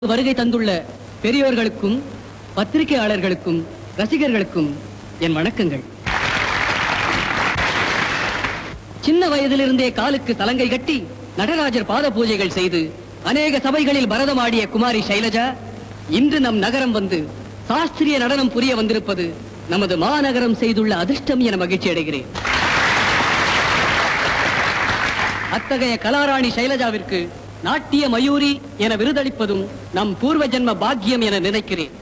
வருகை தந்துள்ள பெரியோர்களுக்கும் பத்திரிகையாளர்களுக்கும் ரசிகர்களுக்கும் என் வணக்கங்கள் சின்ன வயதிலிருந்தே காலுக்கு தலங்கை கட்டி நடராஜர் பாத பூஜைகள் செய்து அநேக சபைகளில் பரதமாடிய குமாரி சைலஜா இன்று நம் நகரம் வந்து சாஸ்திரிய நடனம் புரிய வந்திருப்பது நமது மாநகரம் செய்துள்ள அதிர்ஷ்டம் என மகிழ்ச்சி அடைகிறேன் அத்தகைய கலாராணி சைலஜாவிற்கு நாட்டிய மயூரி என விருதளிப்பதும் நம் பூர்வ ஜென்ம பாக்கியம் என நினைக்கிறேன்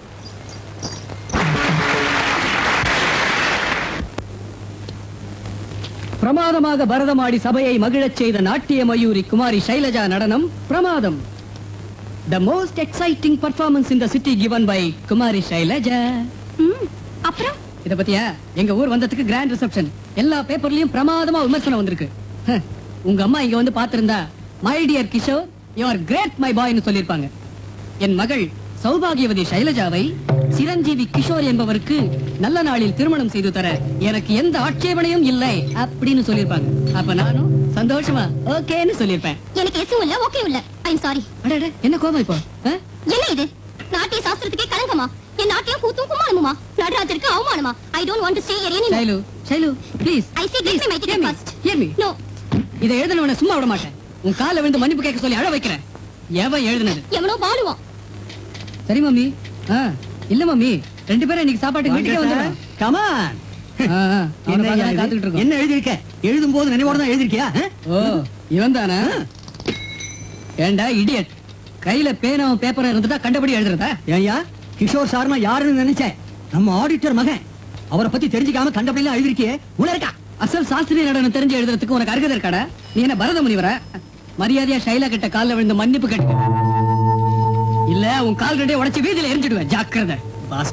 பிரமாதமாக பரதமாடி சபையை மகிழச் செய்த நாட்டிய மயூரி குமாரி சைலஜா நடனம் பிரமாதம் the most exciting performance in the city given by Kumari Shailaja ம், அப்புறம் இத பத்தியா எங்க ஊர் வந்ததுக்கு கிராண்ட் ரிசப்ஷன் எல்லா பேப்பர்லயும் பிரமாதமா விமர்சனம் வந்திருக்கு ஹ, உங்க அம்மா இங்க வந்து பாத்திருந்தா my dear Kishore you are great my பாய்னு சொல்லிருப்பாங்க என் மகள் சௌபாகியவதி சைலஜாவை சிரஞ்சீவி கிஷோர் என்பவருக்கு நல்ல நாளில் திருமணம் செய்து தர எனக்கு எந்த ஆட்சேபனையும் இல்லை அப்படின்னு சொல்லிருப்பாங்க அப்ப நானும் சந்தோஷமா ஓகேன்னு சொல்லிருப்பேன் எனக்கு எசும் இல்ல ஓகே இல்ல ஐ எம் சாரி அடடே என்ன கோபம் இப்போ ஆ? என்ன இது நாட்டிய சாஸ்திரத்துக்கே கலங்கமா என் நாட்டியம் கூத்தும் குமாரமுமா நடராஜருக்கு அவமானமா I don't want to stay here anymore Shailu Shailu please I say get me my ticket first hear me no இதை எழுதினவனை சும்மா விட மாட்டேன் உன் காலை விழுந்து மன்னிப்பு கேட்க சொல்லி அழ வைக்கிறேன் எவன் எழுதினது எவனோ பாலுவான் சரி மம்மி ஆ இல்ல மம்மி ரெண்டு பேரும் இன்னைக்கு சாப்பாட்டுக்கு வீட்டுக்கே வந்துடுறோம் கமான் ஆ, ஆ, அவனை பார்க்க தான் காத்துக்கிட்டு இருக்கோம் என்ன எழுதிருக்க எழுதும் போது நினைவோட தான் எழுதிருக்கியா ஆ? ஓ இவன் தானே ஏண்டா இடியட் கையில பேனாவும் பேப்பரும் இருந்துட்டா கண்டபடி எழுதுறதா ஏய்யா கிஷோர் சார்னா யாருன்னு நினைச்சேன் நம்ம ஆடிட்டர் மகன் அவரை பத்தி தெரிஞ்சுக்காம கண்டபடியெல்லாம் எழுதிருக்கியே உள்ள இருக்கா அசல் சாஸ்திரிய நடனம் தெரிஞ்சு எழுதுறதுக்கு உனக்கு அருகதை இருக்காடா நீ என்ன பரத முனிவரா மரியாதையா ஷைலா கிட்ட கால்ல விழுந்து மன்னிப்பு கேட்டு இல்ல உன் கால் ரெண்டே உடைச்சு வீதியில எரிஞ்சிடுவேன் ஜாக்கிரதை பாஸ்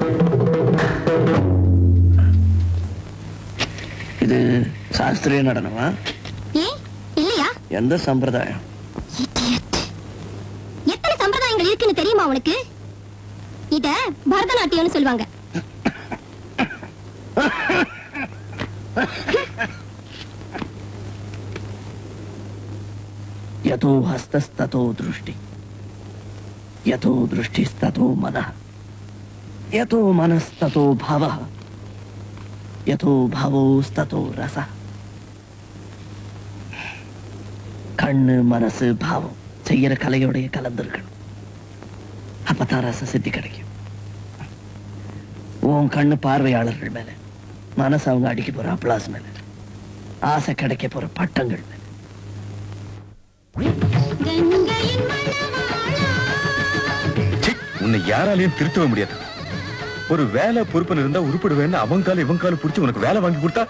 இது சாஸ்திரிய நடனமா ஏன் இல்லையா எந்த சம்பிரதாயம் Idiot. எத்தனை சம்பிரதாயங்கள் இருக்குன்னு தெரியுமா உனக்கு இத பரதநாட்டியம்னு சொல்லுவாங்க यतो हस्तस्ततो दृष्टि यतो दृष्टिस्ततो मनः यतो मनस्ततो भावः यतो भावोस्ततो रसः கண்ணு மனசு பாவம் செய்யற கலையோடைய கலந்துருக்கணும் அப்பதான் ரச சித்தி கிடைக்கும் உன் கண்ணு பார்வையாளர்கள் மேல மனசு அவங்க அடிக்க போற அப்ளாஸ் மேல ஆசை கிடைக்க போற பட்டங்கள் மேல கங்கையின் மணவாளா ச்சீ, உன்னை யாராலையும் திருத்தவே முடியாது ஒரு வேலை பொறுப்புன்னு இருந்தா உருப்பிடுவேன்னு அவன் கால இவன் கால புடிச்சு உனக்கு வேலை வாங்கி கொடுத்தா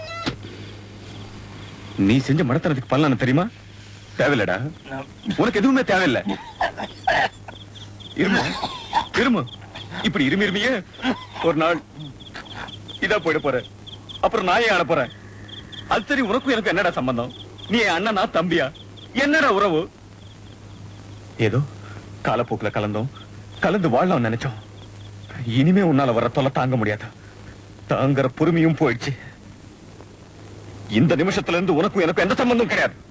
நீ செஞ்ச மனத்தனத்துக்கு பலன் தெரியுமா தேவையில்லடா உனக்கு எதுவுமே தேவையில்லை இருமு இருமு இப்படி இருமி இருமியே ஒரு நாள் இதா போயிட போற அப்புறம் நான் ஏன் ஆட போறேன் அது சரி உனக்கும் எனக்கு என்னடா சம்பந்தம் நீ என் அண்ணனா தம்பியா என்னடா உறவு ஏதோ காலப்போக்குல கலந்தோம் கலந்து வாழலாம் நினைச்சோம் இனிமே உன்னால வர தொல்லை தாங்க முடியாது தாங்குற பொறுமையும் போயிடுச்சு இந்த நிமிஷத்துல இருந்து உனக்கும் எனக்கும் எந்த சம்பந்தம் கிடையாது